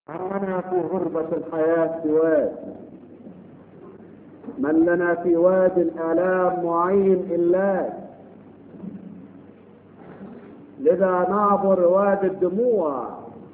أنا في غربة الحياة سواك من لنا في وادي الآلام معين إلاك لذا نعبر وادي الدموع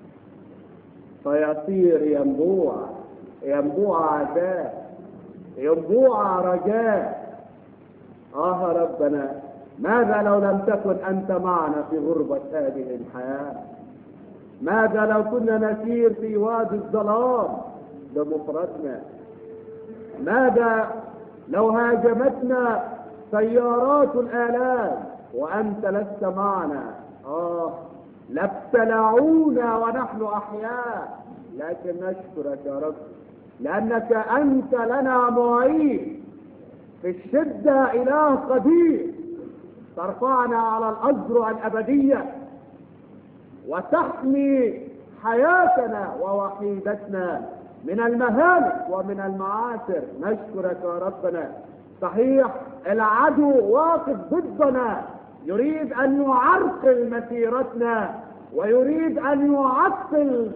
فيصير ينبوع ينبوع عداء ينبوع رجاء آه ربنا ماذا لو لم تكن أنت معنا في غربة هذه الحياة ماذا لو كنا نسير في وادي الظلام بمفردنا ماذا لو هاجمتنا سيارات الآلام وأنت لست معنا آه لابتلعونا ونحن أحياء لكن نشكرك يا رب لأنك أنت لنا معين في الشدة إله قدير ترفعنا على الأزرع الأبدية وتحمي حياتنا ووحيدتنا من المهالك ومن المعاصر نشكرك يا ربنا صحيح العدو واقف ضدنا يريد ان يعرقل مسيرتنا ويريد ان يعطل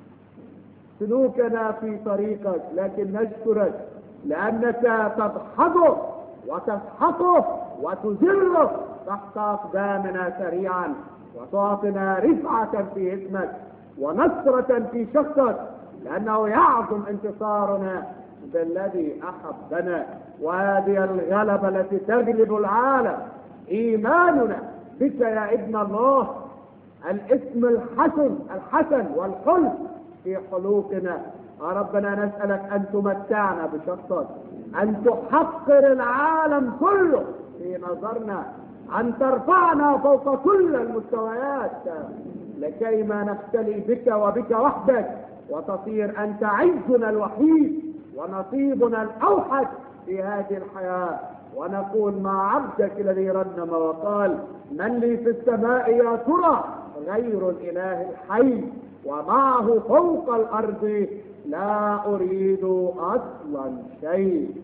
سلوكنا في طريقك لكن نشكرك لانك تدحضه وتسحقه وتزره تحت اقدامنا سريعا وتعطنا رفعة في اسمك ونصرة في شخصك لأنه يعظم انتصارنا بالذي أحبنا وهذه الغلبة التي تغلب العالم إيماننا بك يا ابن الله الاسم الحسن الحسن والخلق في حلوقنا يا ربنا نسألك أن تمتعنا بشخصك أن تحقر العالم كله في نظرنا أن ترفعنا فوق كل المستويات لكي ما نختلي بك وبك وحدك وتصير أنت عزنا الوحيد ونصيبنا الأوحد في هذه الحياة ونقول مع عبدك الذي رنم وقال من لي في السماء يا ترى غير الإله الحي ومعه فوق الأرض لا أريد أصلا شيء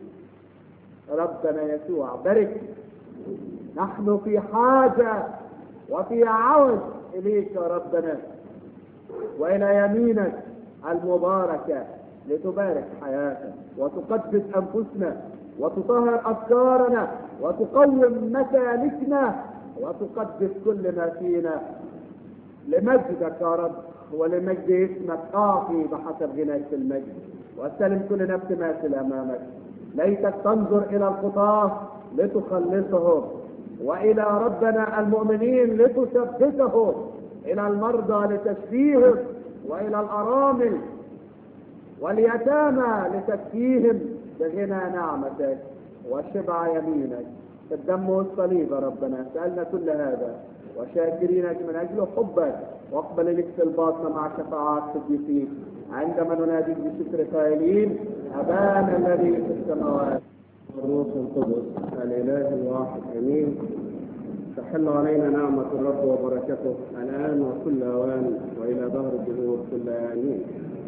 ربنا يسوع بارك نحن في حاجة وفي عوز إليك يا ربنا وإلى يمينك المباركة لتبارك حياتنا وتقدس أنفسنا وتطهر أفكارنا وتقوم مسالكنا وتقدس كل ما فينا لمجدك يا رب ولمجد اسمك أعطي بحسب غناك في المجد واستلم كل نفس ماثل أمامك ليتك تنظر إلى الخطاة لتخلصهم والى ربنا المؤمنين لتثبتهم الى المرضى لتشفيهم والى الارامل واليتامى لتكفيهم بغنى نعمتك وشبع يمينك الدم والصليب يا ربنا سالنا كل هذا وشاكرينك من اجل حبك واقبل لك الباطن مع شفاعات صديقين عندما نناديك بشكر قائلين ابانا الذي في السماوات الروح القدس الاله الواحد امين تحل علينا نعمة الرب وبركته الآن وكل أوان وإلى ظهر الدهور كل آمين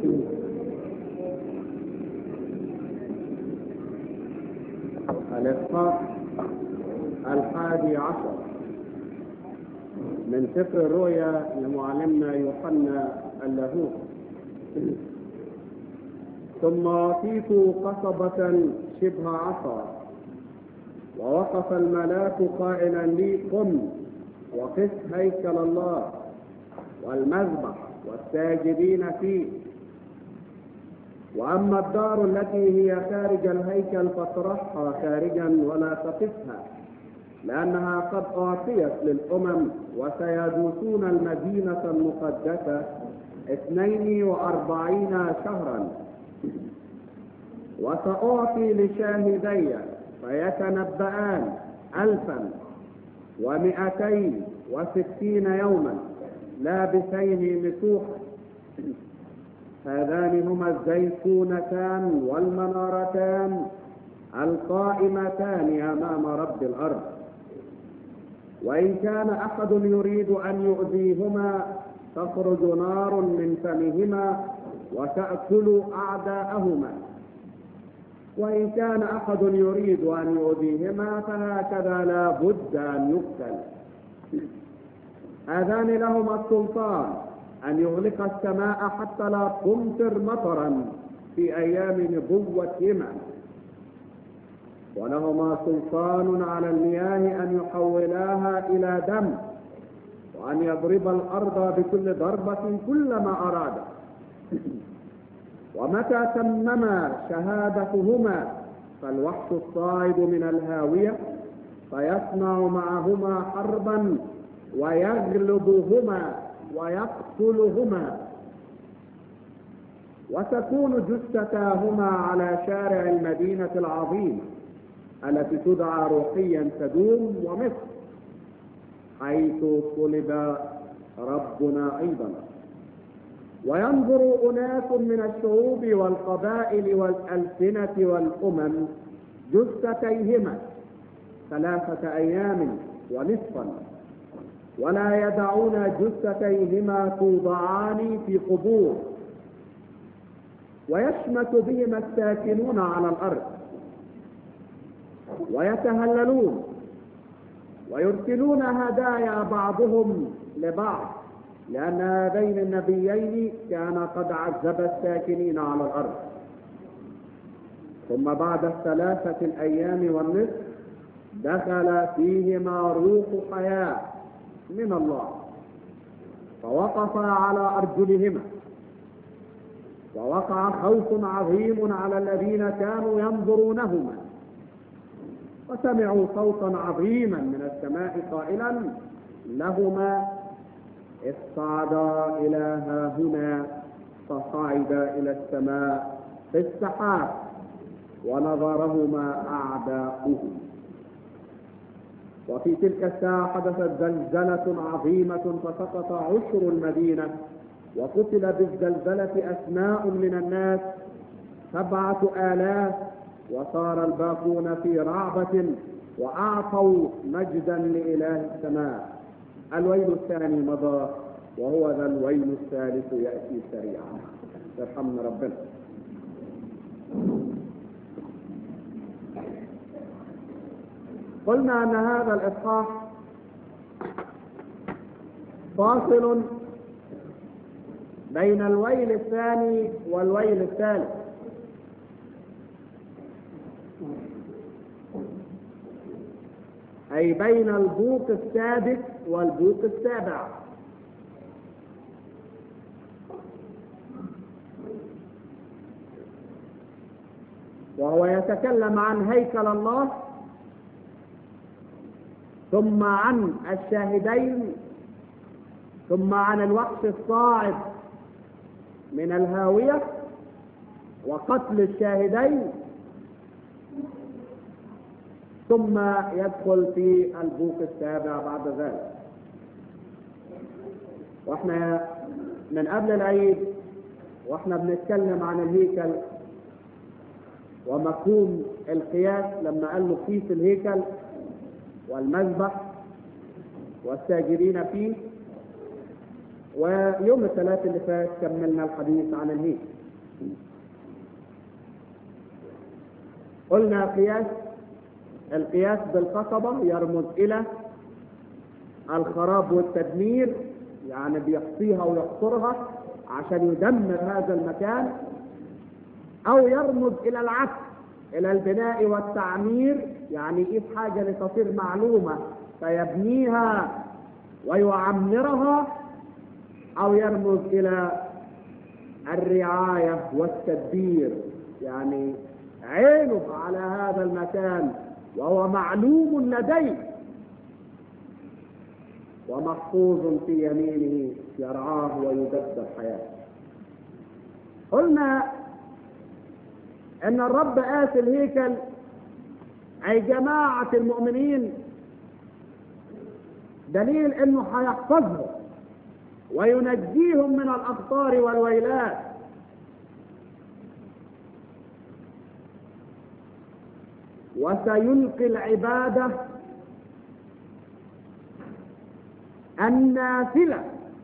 الإصحاح الحادي عشر من سفر الرؤيا لمعلمنا يوحنا اللاهوت ثم أعطيت قصبة شبه عصا ووقف الملاك قائلا لي قم وقس هيكل الله والمذبح والساجدين فيه واما الدار التي هي خارج الهيكل فاطرحها خارجا ولا تقفها لانها قد اعطيت للامم وسيدوسون المدينه المقدسه اثنين واربعين شهرا وساعطي لشاهدي فيتنبأان ألفا ومئتين وستين يوما لابسين مسوحا هذان هما الزيتونتان والمنارتان القائمتان أمام رب الأرض وإن كان أحد يريد أن يؤذيهما تخرج نار من فمهما وتأكل أعداءهما وإن كان أحد يريد أن يؤذيهما فهكذا لا بد أن يقتل هذان لهما السلطان أن يغلق السماء حتى لا تمطر مطرا في أيام نبوتهما ولهما سلطان على المياه أن يحولاها إلى دم وأن يضرب الأرض بكل ضربة كلما أراد ومتى تمما شهادتهما فالوحش الصاعد من الهاوية فيصنع معهما حربا ويغلبهما ويقتلهما وتكون جثتاهما على شارع المدينة العظيمة التي تدعى روحيا تدوم ومصر حيث صلب ربنا أيضا وينظر أناس من الشعوب والقبائل والألسنة والأمم جثتيهما ثلاثة أيام ونصفا ولا يدعون جثتيهما توضعان في قبور ويشمت بهما الساكنون على الأرض ويتهللون ويرسلون هدايا بعضهم لبعض لأن هذين النبيين كان قد عذب الساكنين على الأرض ثم بعد الثلاثة الأيام والنصف دخل فيهما روح حياة من الله فوقفا على أرجلهما ووقع خوف عظيم على الذين كانوا ينظرونهما وسمعوا صوتا عظيما من السماء قائلا لهما اصعدا إلى ها هنا فصعدا إلى السماء في السحاب ونظرهما أعداؤهم وفي تلك الساعة حدثت زلزلة عظيمة فسقط عشر المدينة وقتل بالزلزلة أسماء من الناس سبعة آلاف وصار الباقون في رعبة وأعطوا مجدا لإله السماء الويل الثاني مضى وهو ذا الويل الثالث يأتي سريعا يرحمنا ربنا قلنا أن هذا الإصحاح فاصل بين الويل الثاني والويل الثالث أي بين البوق السادس والبوق السابع وهو يتكلم عن هيكل الله ثم عن الشاهدين ثم عن الوحش الصاعد من الهاوية وقتل الشاهدين ثم يدخل في البوق السابع بعد ذلك واحنا من قبل العيد واحنا بنتكلم عن الهيكل ومفهوم القياس لما قال له قيس الهيكل والمذبح والساجدين فيه ويوم الثلاث اللي فات كملنا الحديث عن الهيكل قلنا قياس القياس بالقصبة يرمز إلى الخراب والتدمير يعني بيحصيها ويحصرها عشان يدمر هذا المكان أو يرمز إلى العكس إلى البناء والتعمير يعني يقيس حاجة لتصير معلومة فيبنيها ويعمرها أو يرمز إلى الرعاية والتدبير يعني عينه على هذا المكان وهو معلوم لديه ومحفوظ في يمينه يرعاه ويدبر حياته قلنا ان الرب آتي الهيكل اي جماعة المؤمنين دليل انه هيحفظهم وينجيهم من الاخطار والويلات وسيلقي العبادة النافلة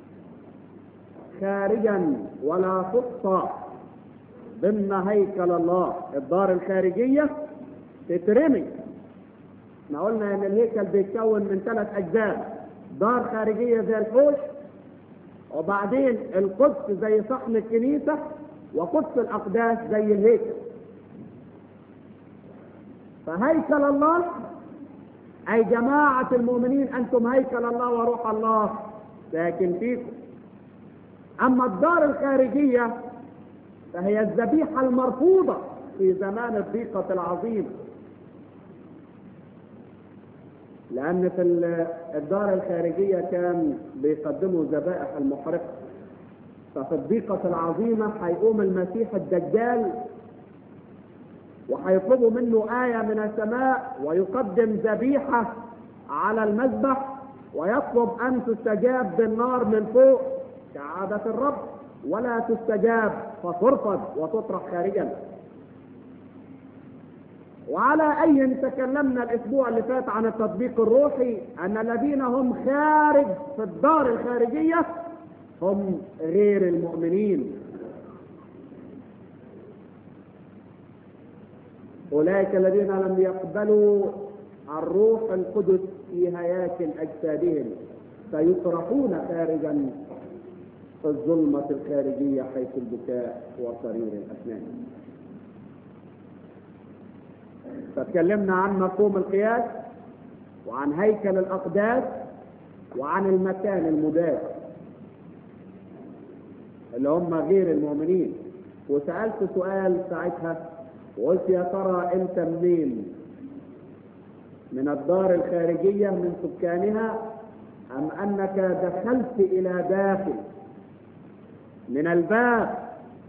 خارجا ولا تقطع ضمن هيكل الله الدار الخارجية تترمي احنا قلنا ان الهيكل بيتكون من ثلاث اجزاء دار خارجية زي الحوش وبعدين القدس زي صحن الكنيسة وقدس الأقداس زي الهيكل فهيكل الله أي جماعة المؤمنين أنتم هيكل الله وروح الله ساكن فيكم أما الدار الخارجية فهي الذبيحة المرفوضة في زمان الضيقة العظيمة لأن في الدار الخارجية كان بيقدموا ذبائح المحرقة ففي الضيقة العظيمة هيقوم المسيح الدجال وهيطلبوا منه آية من السماء ويقدم ذبيحة على المذبح ويطلب أن تستجاب بالنار من فوق كعادة الرب ولا تستجاب فترفض وتطرح خارجا وعلى أي تكلمنا الأسبوع اللي فات عن التطبيق الروحي أن الذين هم خارج في الدار الخارجية هم غير المؤمنين أولئك الذين لم يقبلوا الروح القدس في هياكل أجسادهم سيطرحون خارجا في الظلمة الخارجية حيث البكاء وصرير الأسنان فتكلمنا عن مفهوم القياس وعن هيكل الأقداس وعن المكان المداس اللي هم غير المؤمنين وسألت سؤال ساعتها وقلت يا ترى انت منين من الدار الخارجية من سكانها أم أنك دخلت إلى داخل من الباب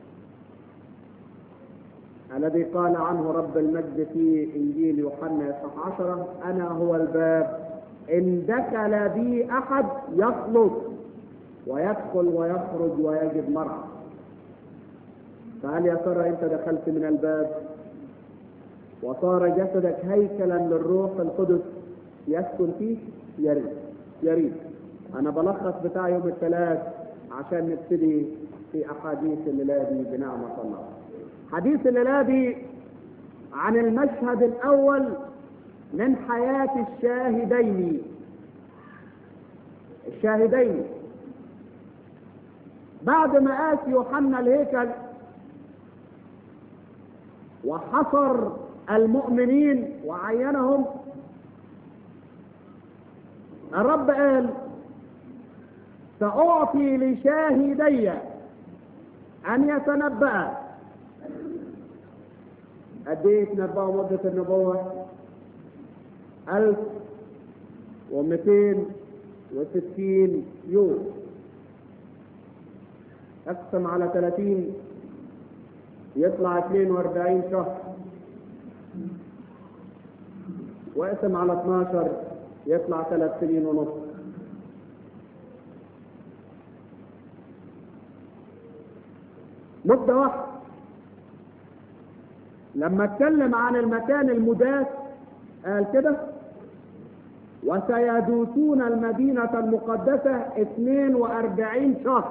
الذي قال عنه رب المجد في إنجيل يوحنا إصحاح عشرة أنا هو الباب إن دخل بي أحد يخلص ويدخل ويخرج ويجد مرعى فهل يا ترى أنت دخلت من الباب وصار جسدك هيكلا للروح القدس يسكن فيه يا ريت يا ريت انا بلخص بتاع يوم الثلاث عشان نبتدي في احاديث الليله دي بنعمه الله حديث الليله دي عن المشهد الاول من حياه الشاهدين الشاهدين بعد ما قاس يوحنا الهيكل وحصر المؤمنين وعينهم الرب قال سأعطي لشاهدي أن يتنبأ قد إيه يتنبأوا مدة النبوة؟ ألف ومئتين وستين يوم اقسم على ثلاثين يطلع 42 شهر واقسم على 12 يطلع ثلاث سنين ونص مدة واحدة لما اتكلم عن المكان المداس قال كده وسيدوسون المدينة المقدسة 42 شهر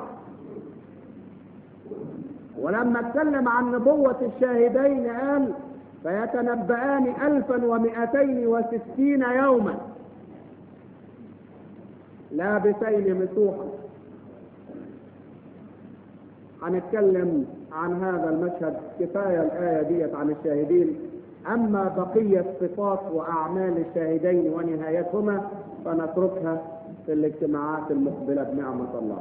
ولما اتكلم عن نبوة الشاهدين قال فيتنبأان ألفا ومئتين وستين يوما لابسين مسوحا هنتكلم عن هذا المشهد كفاية الآية ديت عن الشاهدين أما بقية صفات وأعمال الشاهدين ونهايتهما فنتركها في الاجتماعات المقبلة بنعمة الله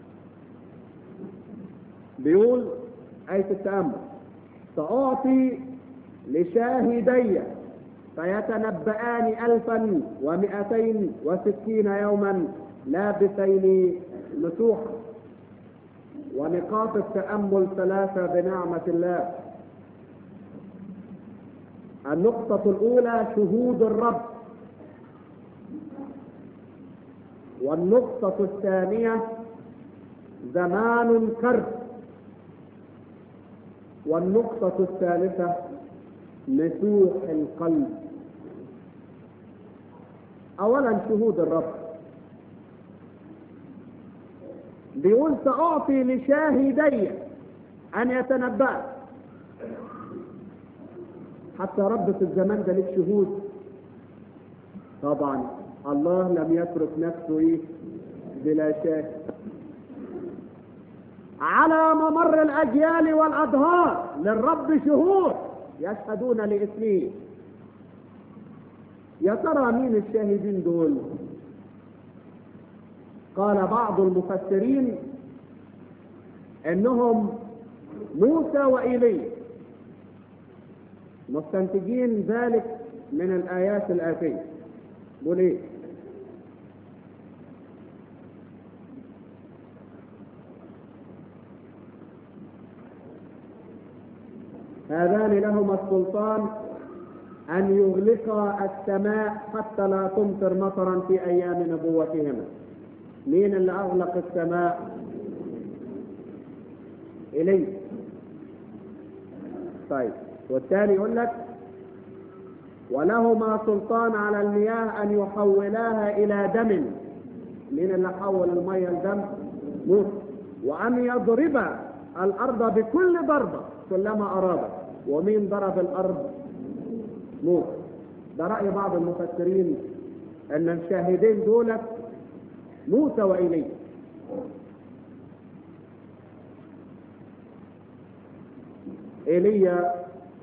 بيقول آية التأمل سأعطي لشاهدي فيتنبأان ألفا ومئتين وستين يوما لابسين مسوحا ونقاط التأمل ثلاثة بنعمة الله النقطة الأولى شهود الرب والنقطة الثانية زمان كرب والنقطة الثالثة مسوح القلب أولا شهود الرب بيقول سأعطي لشاهدي أن يتنبأ حتى رب في الزمان ده لك شهود طبعا الله لم يترك نفسه ايه بلا شاهد على ممر الأجيال والأدهار للرب شهود يشهدون لاسمه يا ترى مين الشاهدين دول قال بعض المفسرين انهم موسى وإيليا مستنتجين ذلك من الآيات الآتية بقول إيه؟ هذان لهما السلطان أن يغلقا السماء حتى لا تمطر مطرا في أيام نبوتهما مين اللي أغلق السماء إليه طيب والتالي يقول لك ولهما سلطان على المياه أن يحولاها إلى دم مين اللي حول المياه لدم موسى وأن يضرب الأرض بكل ضربة كلما أراد ومين ضرب الأرض موسى ده رأي بعض المفسرين أن الشاهدين دولت موسى وإيليا ايليا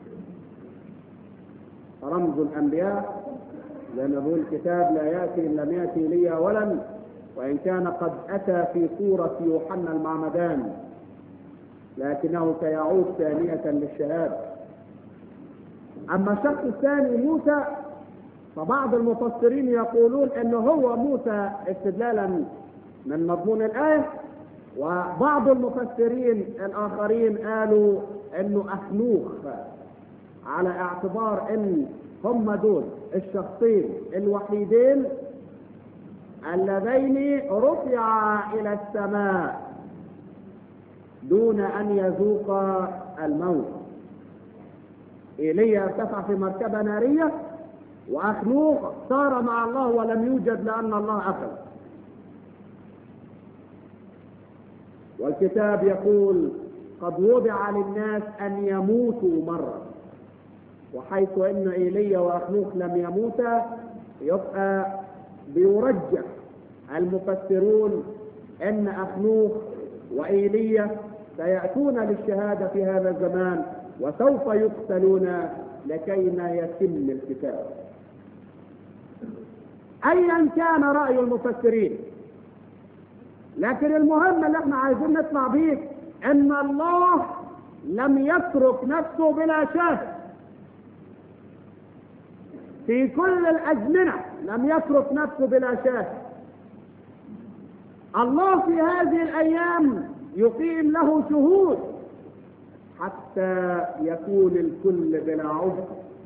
رمز الانبياء لان يقول الكتاب لا ياتي ان لم ياتي ايليا ولم وان كان قد اتى في صوره يوحنا المعمدان لكنه سيعود ثانيه للشهاده اما الشخص الثاني موسى فبعض المفسرين يقولون انه هو موسى استدلالا من مضمون الايه وبعض المفسرين الاخرين قالوا انه اخنوخ على اعتبار ان هم دول الشخصين الوحيدين اللذين رفعا الى السماء دون ان يذوقا الموت ايليا ارتفع في مركبه ناريه واخنوخ صار مع الله ولم يوجد لان الله اخذ والكتاب يقول قد وضع للناس أن يموتوا مرة وحيث أن إيليا وأخنوخ لم يموتا يبقى بيرجح المفسرون أن أخنوخ وإيليا سيأتون للشهادة في هذا الزمان وسوف يقتلون لكي ما يتم الكتاب أيا كان رأي المفسرين لكن المهم اللي احنا عايزين نطلع بيه ان الله لم يترك نفسه بلا شاهد في كل الازمنه لم يترك نفسه بلا شاهد الله في هذه الايام يقيم له شهود حتى يكون الكل بلا عذر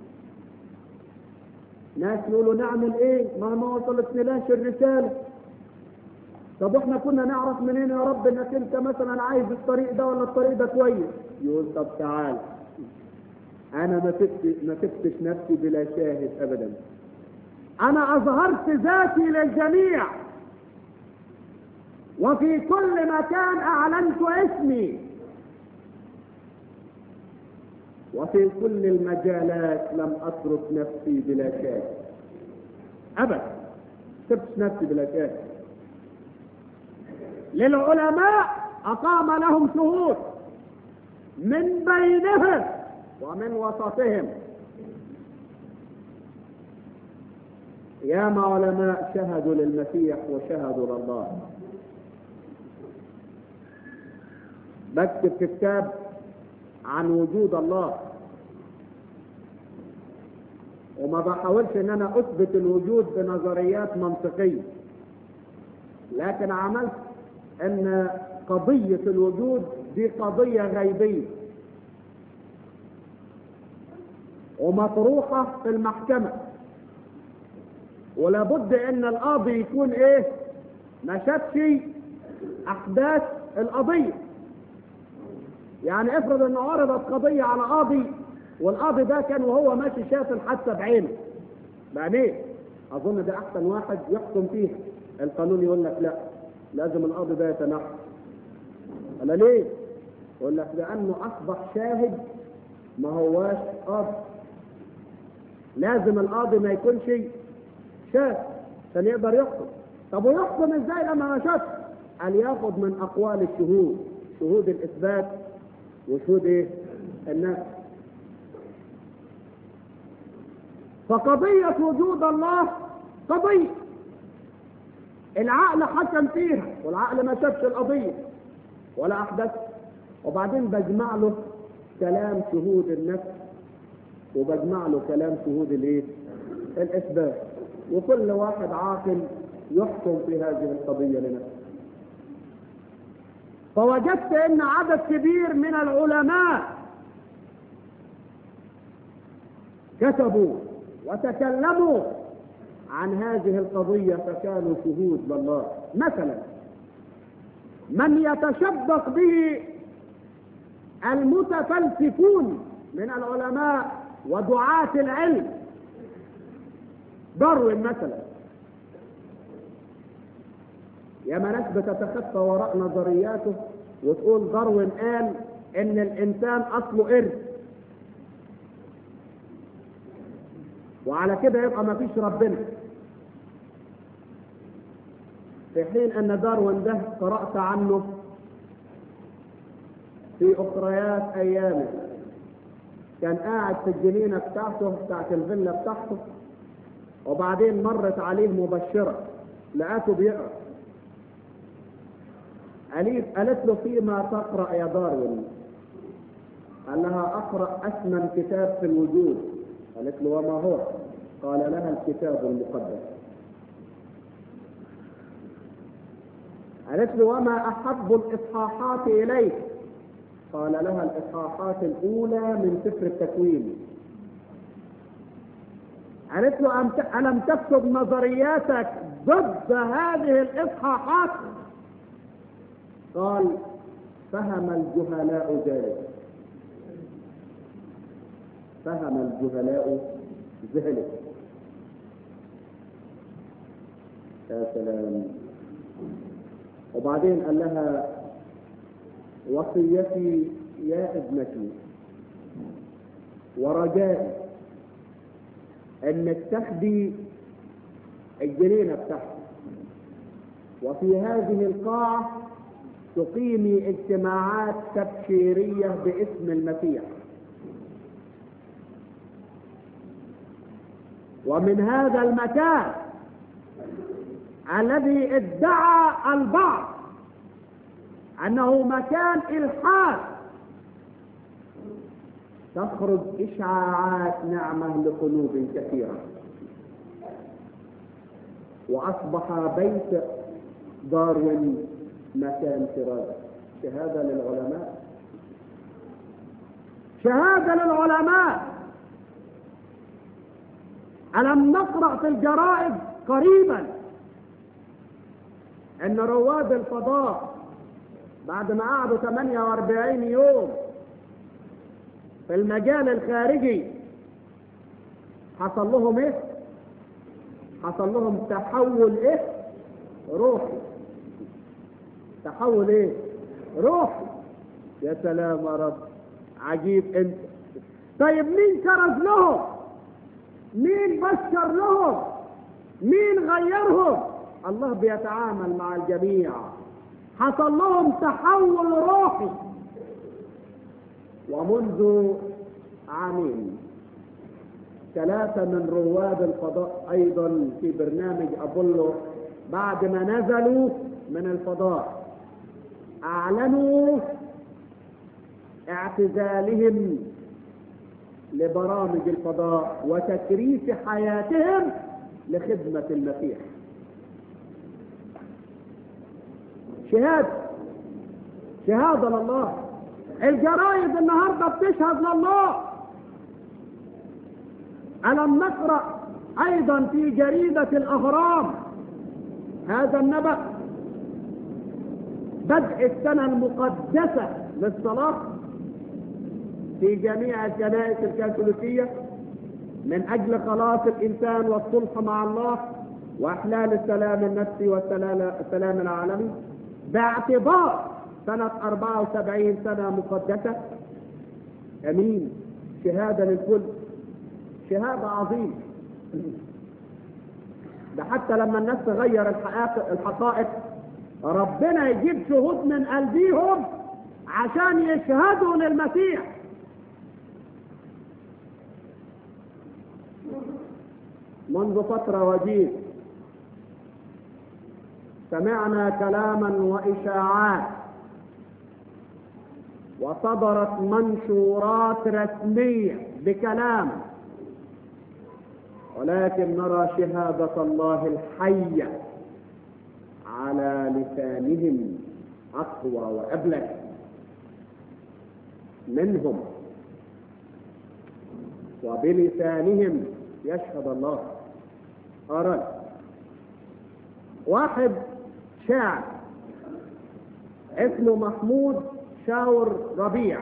ناس يقولوا نعمل ايه ما ما وصلتناش الرساله طب احنا كنا نعرف منين يا رب انك انت مثلا عايز الطريق ده ولا الطريق ده كويس يقول طب تعال انا ما سبت ما سبتش نفسي بلا شاهد ابدا انا اظهرت ذاتي للجميع وفي كل مكان اعلنت اسمي وفي كل المجالات لم اترك نفسي بلا شاهد ابدا سبت نفسي بلا شاهد للعلماء أقام لهم شهود من بينهم ومن وسطهم ياما علماء شهدوا للمسيح وشهدوا لله بكتب في كتاب عن وجود الله وما بحاولش ان انا اثبت الوجود بنظريات منطقيه لكن عملت ان قضية الوجود دي قضية غيبية ومطروحة في المحكمة ولابد ان القاضي يكون ايه ما شافش احداث القضية يعني افرض ان عرضت قضية على قاضي والقاضي ده كان وهو ماشي شاف الحادثة بعينه بعينيه اظن ده احسن واحد يحكم فيها القانون يقول لك لا لازم القاضي ده يتنحى انا ليه يقول لك لانه اصبح شاهد ما هواش قاضي لازم القاضي ما يكونش شاهد عشان يقدر يحكم طب ويحكم ازاي لما ما شافش قال ياخد من اقوال الشهود شهود الإثبات وشهود إيه؟ النفس فقضية وجود الله قضية العقل حكم فيها والعقل ما شافش القضية ولا أحدث وبعدين بجمع له كلام شهود النفس وبجمع له كلام شهود الايه؟ الإثبات وكل واحد عاقل يحكم في هذه القضية لنفسه فوجدت ان عدد كبير من العلماء كتبوا وتكلموا عن هذه القضية فكانوا شهود لله مثلا من يتشبق به المتفلسفون من العلماء ودعاة العلم داروين مثلا يا ناس بتتخطى وراء نظرياته وتقول داروين قال ان الانسان اصله قرد وعلى كده يبقى ما فيش ربنا في حين ان داروين ده قرأت عنه في اخريات ايامه كان قاعد في الجنينة بتاعته بتاعت الفيلا بتاعته وبعدين مرت عليه مبشرة لقاته بيقرأ قالت قالت له فيما تقرأ يا داروين قال لها أقرأ أثمن كتاب في الوجود قالت له وما هو قال لها الكتاب المقدس قالت له وما أحب الإصحاحات إليك قال لها الإصحاحات الأولى من سفر التكوين قالت له ألم تكتب نظرياتك ضد هذه الإصحاحات قال فهم الجهلاء ذلك فهم الجهلاء ذلك يا سلام وبعدين قال لها وصيتي يا ابنتي ورجائي انك تخدي الجنينة بتاعتك وفي هذه القاعة تقيمي اجتماعات تبشيرية باسم المسيح ومن هذا المكان الذي ادعى البعض انه مكان الحاد تخرج اشعاعات نعمه لقلوب كثيره واصبح بيت داروين مكان فراغ شهاده للعلماء شهاده للعلماء الم نقرا في الجرائد قريبا ان رواد الفضاء بعد ما قعدوا 48 يوم في المجال الخارجي حصل لهم ايه حصل لهم تحول ايه روحي تحول ايه روحي يا سلام يا رب عجيب انت طيب مين كرز لهم مين بشر لهم مين غيرهم الله بيتعامل مع الجميع حصل لهم تحول روحي ومنذ عامين ثلاثة من رواد الفضاء أيضا في برنامج أبولو بعد ما نزلوا من الفضاء أعلنوا اعتزالهم لبرامج الفضاء وتكريس حياتهم لخدمة المسيح شهادة شهادة لله الجرائد النهاردة بتشهد لله ألم نقرأ أيضا في جريدة الأهرام هذا النبأ بدء السنة المقدسة للصلاة في جميع الكنائس الكاثوليكية من أجل خلاص الإنسان والصلح مع الله وإحلال السلام النفسي والسلام العالمي باعتبار سنة 74 سنة مقدسة أمين شهادة للكل شهادة عظيمة ده حتى لما الناس تغير الحقائق, الحقائق ربنا يجيب شهود من قلبيهم عشان يشهدوا للمسيح منذ فترة وجيز سمعنا كلاما وإشاعات وصدرت منشورات رسمية بكلام ولكن نرى شهادة الله الحية على لسانهم أقوى وأبلغ منهم وبلسانهم يشهد الله أرد واحد شاعر اسمه محمود شاور ربيع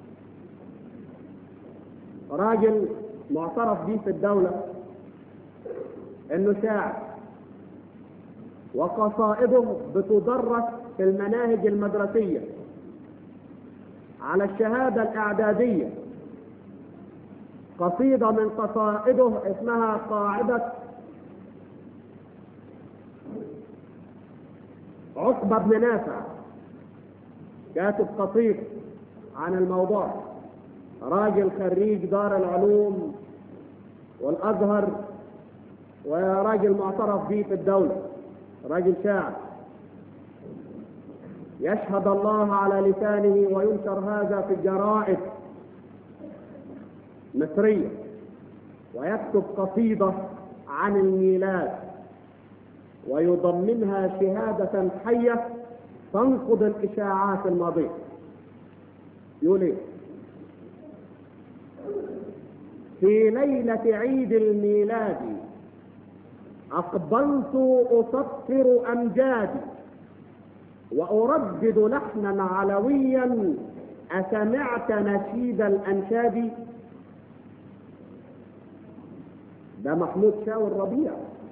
راجل معترف به في الدولة انه شاعر وقصائده بتدرس في المناهج المدرسية على الشهادة الإعدادية قصيدة من قصائده اسمها قاعدة عقبة بن نافع كاتب قصيد عن الموضوع راجل خريج دار العلوم والازهر وراجل معترف به في الدولة راجل شاعر يشهد الله على لسانه وينشر هذا في الجرائد مصرية ويكتب قصيدة عن الميلاد ويضمنها شهادة حية تنقض الإشاعات الماضية يقول إيه؟ في ليلة عيد الميلاد أقبلت أسطر أمجادي وأردد لحنا علويا أسمعت نشيد الأنشاد ده محمود شاور ربيع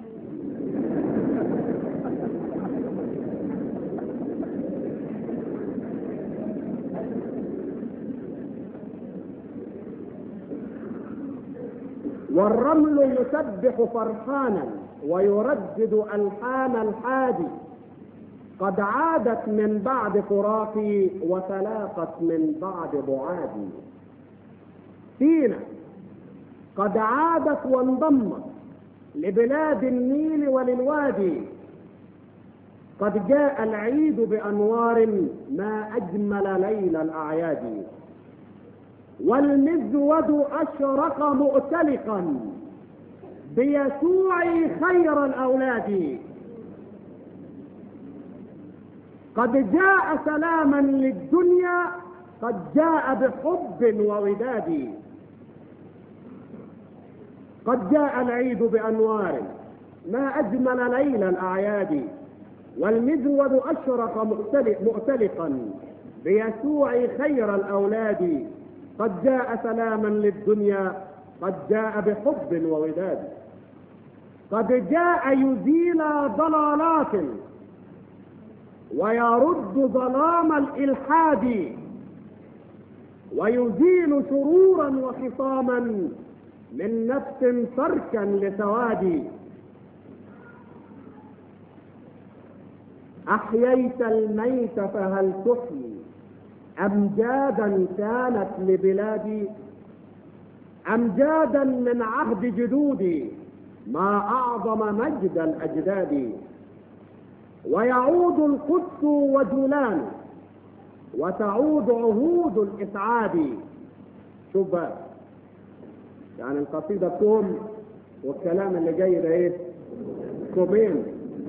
والرمل يسبح فرحانا ويردد ألحان الحادي قد عادت من بعد فراقي وتلاقت من بعد بعادي سينا قد عادت وانضمت لبلاد النيل وللوادي قد جاء العيد بأنوار ما أجمل ليل الأعياد والمزود أشرق مؤتلقا بيسوع خير الأولاد قد جاء سلاما للدنيا قد جاء بحب ووداد قد جاء العيد بأنوار ما أجمل ليل الأعياد والمزود أشرق مؤتلق مؤتلقا بيسوع خير الأولاد قد جاء سلاما للدنيا قد جاء بحب ووداد قد جاء يزيل ضلالات ويرد ظلام الإلحاد ويزيل شرورا وخصاما من نفس تركا لسواد أحييت الميت فهل تحيي أمجادا كانت لبلادي أمجادا من عهد جدودي ما أعظم مجد الأجداد ويعود القدس وجولان وتعود عهود الإسعاد شوف بقى يعني القصيدة كوم والكلام اللي جاي ده ايه كومين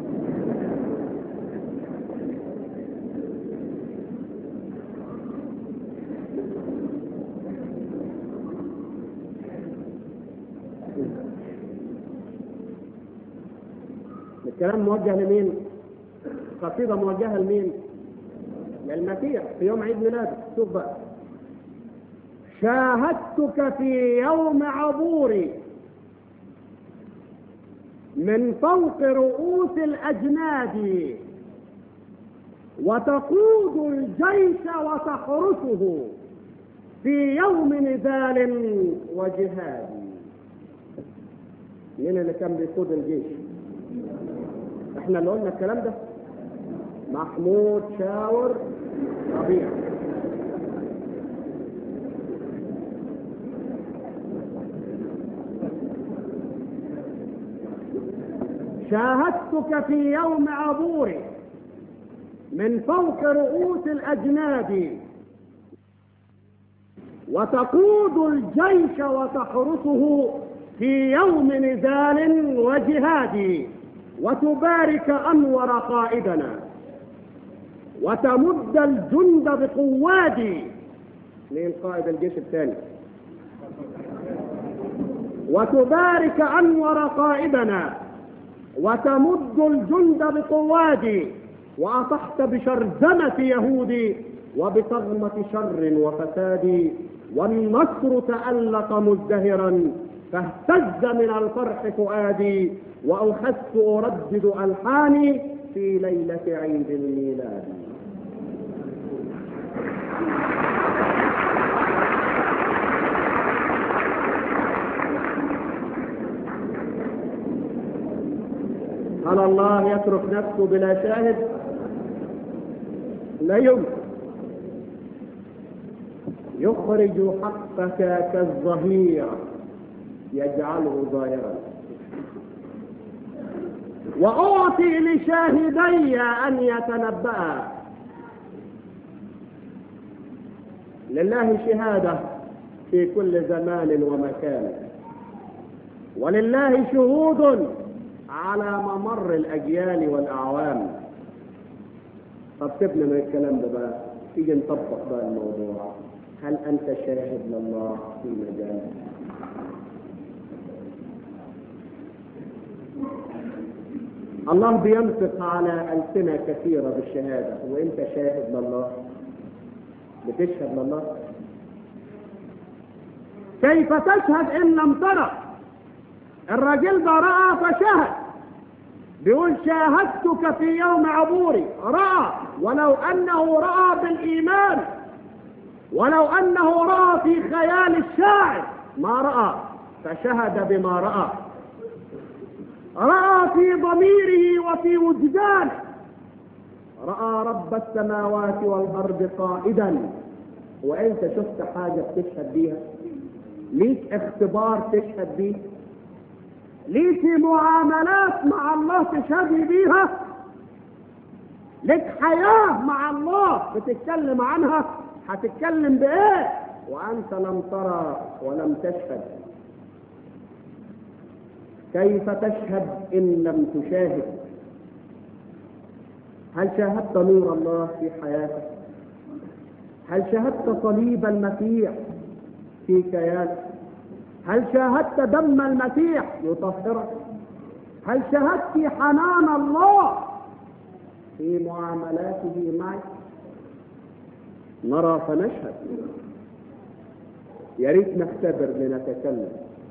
الكلام موجه لمين؟ قصيدة موجهة لمين؟ للمسيح في يوم عيد ميلاده شوف بقى شاهدتك في يوم عبوري من فوق رؤوس الأجناد وتقود الجيش وتحرسه في يوم نزال وجهاد مين اللي كان بيقود الجيش احنا اللي قلنا الكلام ده محمود شاور ربيع شاهدتك في يوم عبوري من فوق رؤوس الأجناد وتقود الجيش وتحرسه في يوم نزال وجهاد وتبارك أنور قائدنا وتمد الجند بقواد مين قائد الجيش الثاني وتبارك أنور قائدنا وتمد الجند بقواد وأطحت بشرذمة يهود وبطغمة شر وفساد والنصر تألق مزدهرا فاهتز من الفرح فؤادي وأخذت أردد ألحاني في ليلة عيد الميلاد هل الله يترك نفسه بلا شاهد لا يمكن يخرج حقك كالظهير يجعله ظاهرا وأعطي لشاهدي أن يتنبأ لله شهادة في كل زمان ومكان ولله شهود على ممر الأجيال والأعوام طب سيبنا من الكلام ده بقى تيجي نطبق بقى الموضوع هل أنت شاهد لله في مجالك الله بينطق على ألسنة كثيرة بالشهادة وأنت شاهد لله بتشهد لله كيف تشهد إن لم ترى الراجل ده رأى فشهد بيقول شاهدتك في يوم عبوري رأى ولو أنه رأى بالإيمان ولو أنه رأى في خيال الشاعر ما رأى فشهد بما رأى رأى في ضميره وفي وجدانه رأى رب السماوات والأرض قائدا وأنت شفت حاجة بتشهد بيها ليك اختبار تشهد بيه ليك معاملات مع الله تشهد بيها لك حياة مع الله بتتكلم عنها هتتكلم بإيه وأنت لم ترى ولم تشهد كيف تشهد إن لم تشاهد هل شاهدت نور الله في حياتك هل شاهدت صليب المسيح في كيانك هل شاهدت دم المسيح يطهرك هل شاهدت حنان الله في معاملاته معك نرى فنشهد يا ريت نختبر لنتكلم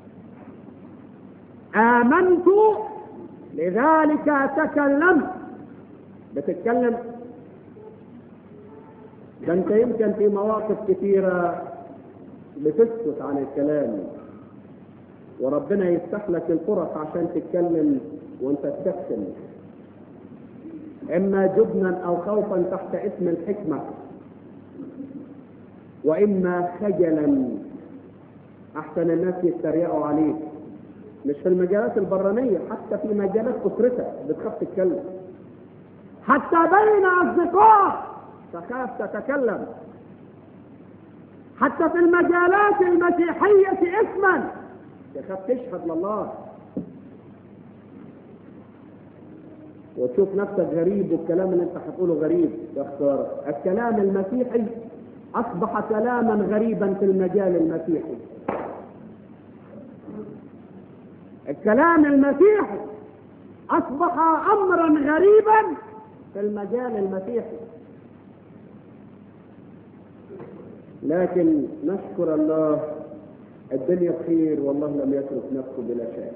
آمنت لذلك تكلمت بتتكلم ده انت يمكن في مواقف كثيرة بتسكت عن الكلام وربنا يفتح لك الفرص عشان تتكلم وانت تكتم اما جبنا او خوفا تحت اسم الحكمة واما خجلا احسن الناس يتريقوا عليك مش في المجالات البرانية حتى في مجالات أسرتك بتخاف تتكلم حتى بين أصدقاء تخاف تتكلم حتى في المجالات المسيحية اسما تخاف تشهد لله وتشوف نفسك غريب والكلام اللي انت هتقوله غريب يا خسارة الكلام المسيحي أصبح كلاما غريبا في المجال المسيحي الكلام المسيحي أصبح أمرا غريبا في المجال المسيحي لكن نشكر الله الدنيا بخير والله لم يترك نفسه بلا شيء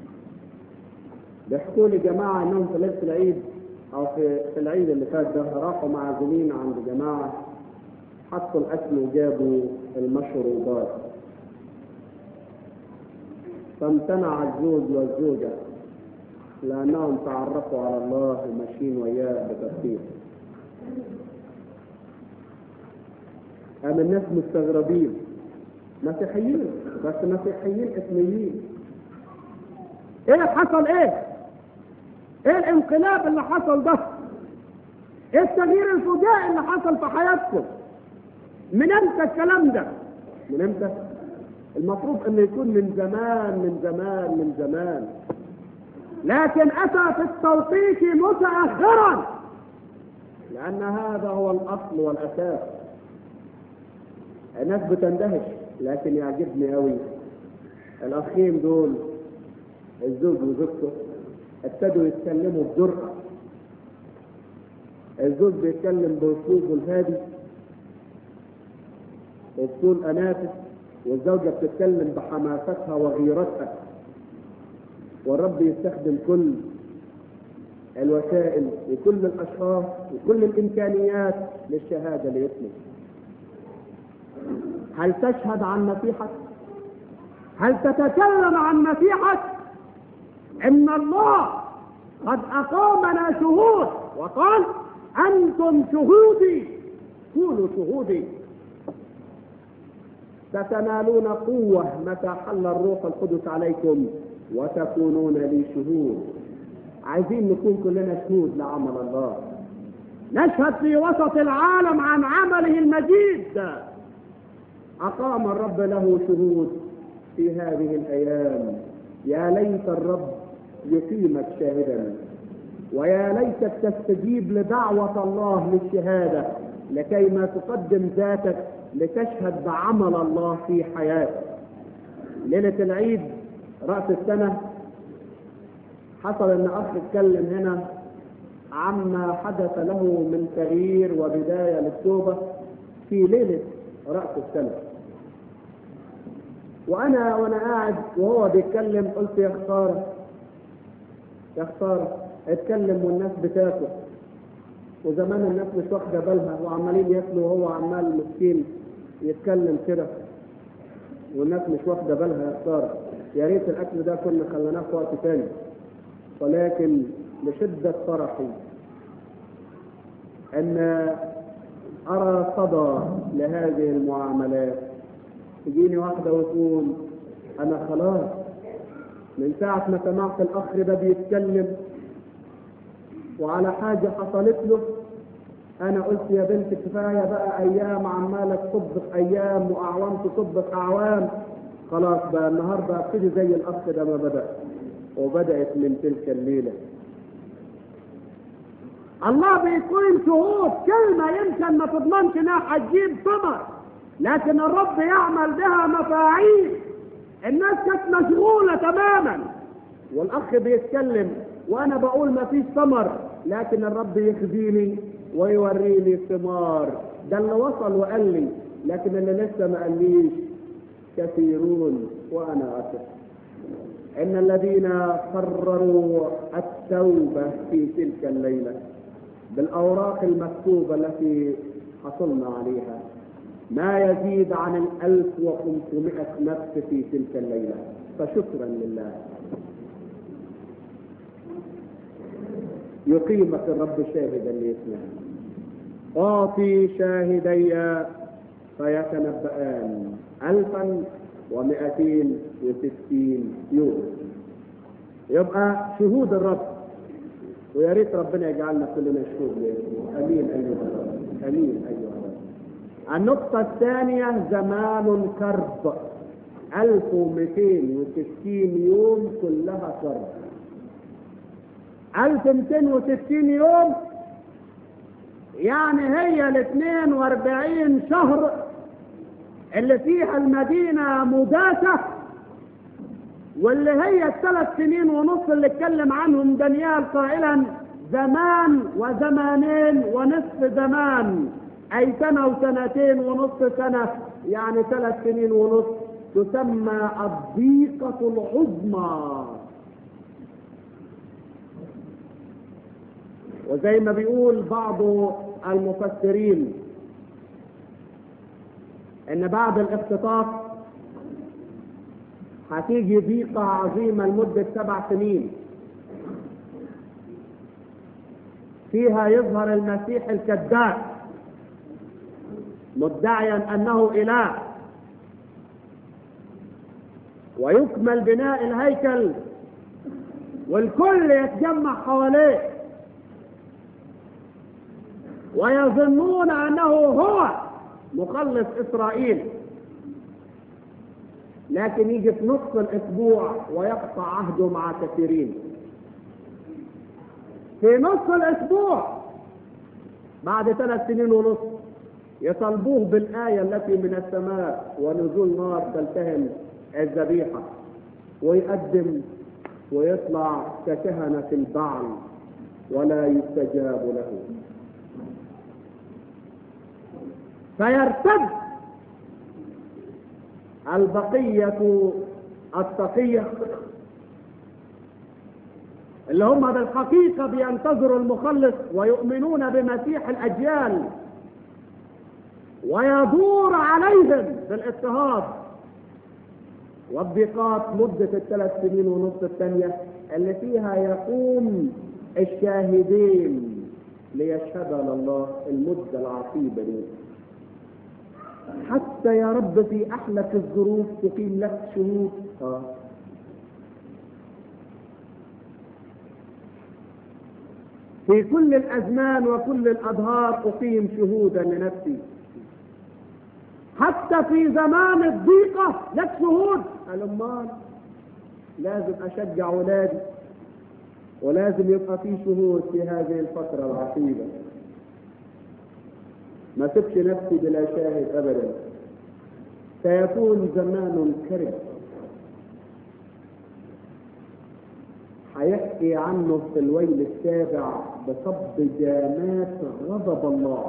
بيحكوا لي جماعة انهم في ليلة العيد او في, في العيد اللي فات ده راحوا معزومين عند جماعة حطوا الاكل وجابوا المشروبات فامتنع الزوج والزوجة لأنهم تعرفوا على الله وماشيين وياه بترتيب أما الناس مستغربين مسيحيين بس مسيحيين اسميين ايه حصل ايه ايه الانقلاب اللي حصل ده ايه التغيير الفجائي اللي حصل في حياتكم من امتى الكلام ده من امتى؟ المفروض انه يكون من زمان من زمان من زمان لكن اتى في التوقيت متاخرا لان هذا هو الاصل والاساس الناس بتندهش لكن يعجبني قوي الاخين دول الزوج وزوجته ابتدوا يتكلموا بجرأة الزوج بيتكلم باسلوبه الهادي وبطول انافس والزوجه بتتكلم بحماستها وغيرتها والرب يستخدم كل الوسائل وكل الاشخاص وكل الامكانيات للشهاده لاسمه هل تشهد عن مسيحك هل تتكلم عن مسيحك ان الله قد اقامنا شهود وقال انتم شهودي كونوا شهودي ستنالون قوة متى حل الروح القدس عليكم وتكونون لي شهود عايزين نكون كلنا شهود لعمل الله نشهد في وسط العالم عن عمله المجيد أقام الرب له شهود في هذه الأيام يا ليت الرب يقيمك شاهدا ويا ليتك تستجيب لدعوة الله للشهادة لكي ما تقدم ذاتك لتشهد بعمل الله في حياتك ليلة العيد رأس السنة حصل ان اخ اتكلم هنا عما حدث له من تغيير وبداية للتوبة في ليلة رأس السنة وانا وانا قاعد وهو بيتكلم قلت يا خسارة يا خسارة اتكلم والناس بتاكل وزمان الناس مش واخده بالها وعمالين ياكلوا وهو عمال مسكين يتكلم كده والناس مش واخده بالها يا خساره يا ريت الاكل ده كنا خليناه في وقت تاني ولكن لشده فرحي ان ارى صدى لهذه المعاملات تجيني واحده وتقول انا خلاص من ساعه ما سمعت الاخ ده بيتكلم وعلى حاجة حصلت له أنا قلت يا بنت كفاية بقى أيام عمالة تصبح أيام وأعوام تصبح أعوام خلاص بقى النهاردة ابتدي زي الأخ ده ما بدأ وبدأت من تلك الليلة الله بيكون شهود كلمة يمكن ما تضمنش انها هتجيب ثمر لكن الرب يعمل بها مفاعيل الناس كانت مشغولة تماما والأخ بيتكلم وأنا بقول ما فيش ثمر لكن الرب يخزيني ويوريني ثمار ده اللي وصل وقال لي لكن اللي لسه ما قاليش كثيرون وأنا أثق إن الذين قرروا التوبة في تلك الليلة بالأوراق المكتوبة التي حصلنا عليها ما يزيد عن الألف وخمسمائة نفس في تلك الليلة فشكرا لله يقيمك الرب شاهدا لاسمه أعطي شاهدي فيتنبأان ألفا ومئتين وستين يوم يبقى شهود الرب ويا ريت ربنا يجعلنا كلنا شهود لاسمه امين ايها الرب امين ايها الرب النقطة الثانية زمان كرب 1260 يوم كلها كرب 1260 يوم يعني هي ال 42 شهر اللي فيها المدينة مداسة واللي هي الثلاث سنين ونص اللي اتكلم عنهم دانيال قائلا زمان وزمانين ونصف زمان أي سنة وسنتين ونصف سنة يعني ثلاث سنين ونصف تسمى الضيقة العظمى وزي ما بيقول بعض المفسرين ان بعد الاختطاف هتيجي ضيقة عظيمة لمدة سبع سنين فيها يظهر المسيح الكذاب مدعيا انه اله ويكمل بناء الهيكل والكل يتجمع حواليه ويظنون انه هو مخلص اسرائيل لكن يجي في نصف الاسبوع ويقطع عهده مع كثيرين في نصف الاسبوع بعد ثلاث سنين ونصف يطالبوه بالآية التي من السماء ونزول نار تلتهم الذبيحة ويقدم ويطلع ككهنة البعل ولا يستجاب له فيرتد البقية التقية اللي هم بالحقيقة بينتظروا المخلص ويؤمنون بمسيح الأجيال ويدور عليهم بالاضطهاد والضيقات مدة الثلاث سنين ونصف الثانية اللي فيها يقوم الشاهدين ليشهد الله المدة العصيبة دي حتى يا رب في أحلك الظروف تقيم لك شهود آه. في كل الأزمان وكل الأدهار أقيم شهودا لنفسي حتى في زمان الضيقة لك شهود قال أمال لازم أشجع ولادي ولازم يبقى في شهود في هذه الفترة العصيبة ما تبش نفسي بلا شاهد أبدا سيكون زمان كرب هيحكي عنه في الويل السابع بصب جامات غضب الله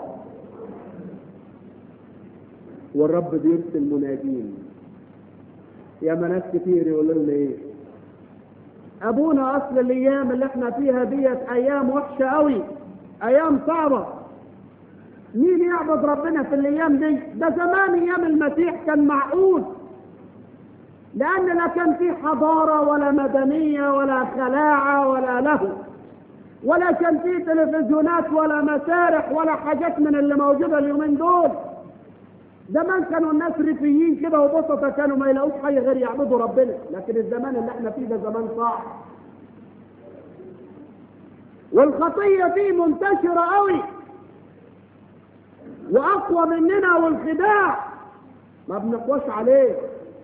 والرب بيرسل منادين يا ناس كتير يقولوا لنا ايه ابونا اصل الايام اللي احنا فيها ديت ايام وحشه قوي ايام صعبه مين يعبد ربنا في الايام دي ده زمان ايام المسيح كان معقول لان لا كان في حضاره ولا مدنيه ولا خلاعه ولا له ولا كان في تلفزيونات ولا مسارح ولا حاجات من اللي موجوده اليومين دول زمان كانوا الناس ريفيين كده وبسطة كانوا ما يلاقوش حاجه غير يعبدوا ربنا لكن الزمان اللي احنا فيه ده زمان صعب والخطيه فيه منتشره قوي واقوى مننا والخداع ما بنقواش عليه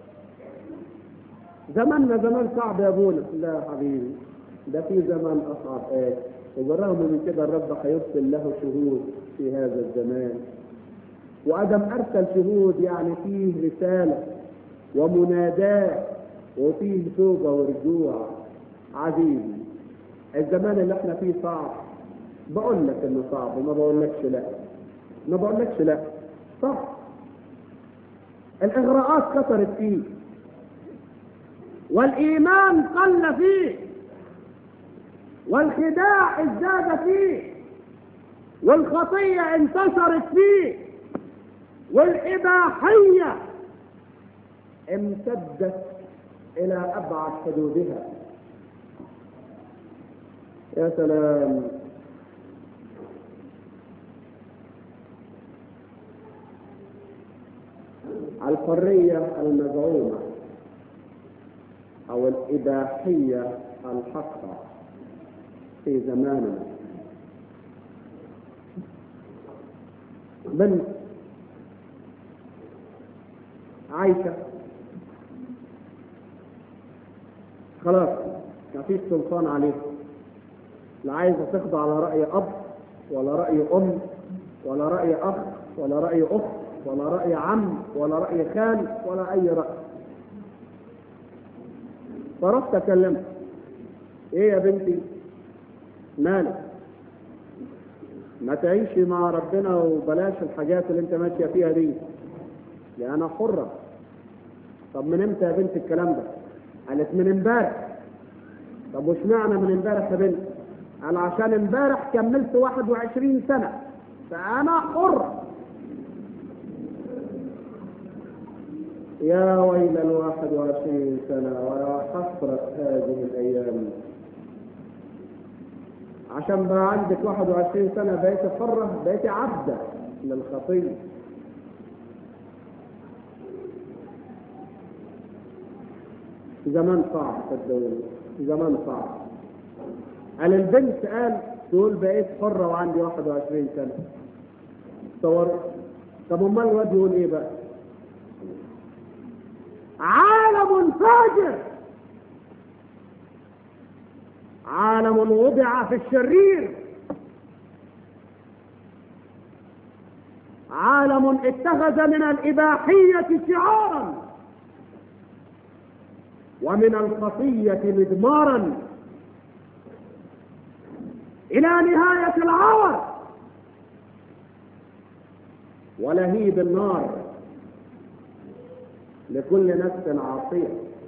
زماننا زمان صعب يا ابونا لا يا حبيبي ده في زمان اصعب ايه وبالرغم من كده الرب هيرسل له شهود في هذا الزمان وادم ارسل شهود يعني فيه رساله ومناداه وفيه توبه ورجوع عزيزي الزمان اللي احنا فيه صعب بقول لك انه صعب وما بقولكش لا ما بقولكش لا صح الاغراءات كثرت فيه والايمان قل فيه والخداع ازداد فيه والخطيه انتشرت فيه والاباحيه امتدت الى ابعد حدودها يا سلام الحرية المزعومة أو الإباحية الحقة في زماننا بنت عايشة خلاص ما فيش سلطان عليها لا عايزة تخضع على رأي أب ولا رأي أم ولا رأي أخ ولا رأي أخت ولا رأي عم ولا رأي خال ولا أي رأي فرحت أكلمها إيه يا بنتي مالك ما تعيشي مع ربنا وبلاش الحاجات اللي انت ماشية فيها دي لأنا حرة طب من امتى يا بنت الكلام ده قالت من امبارح طب وش معنى من امبارح يا بنت قال عشان امبارح كملت 21 سنة فأنا حرة يا ويل الواحد وعشرين سنة ويا حسرة هذه الأيام عشان بقى عندك 21 سنة بقيت حرة بقيت عبدة للخطية زمان صعب صدقوني زمان صعب قال البنت قال تقول بقيت حرة وعندي 21 سنة تصور طب امال الواد يقول ايه بقى عالم فاجر عالم وضع في الشرير عالم اتخذ من الإباحية شعارا ومن الخطية مدمارا إلى نهاية العور ولهيب النار لكل نفس عاصية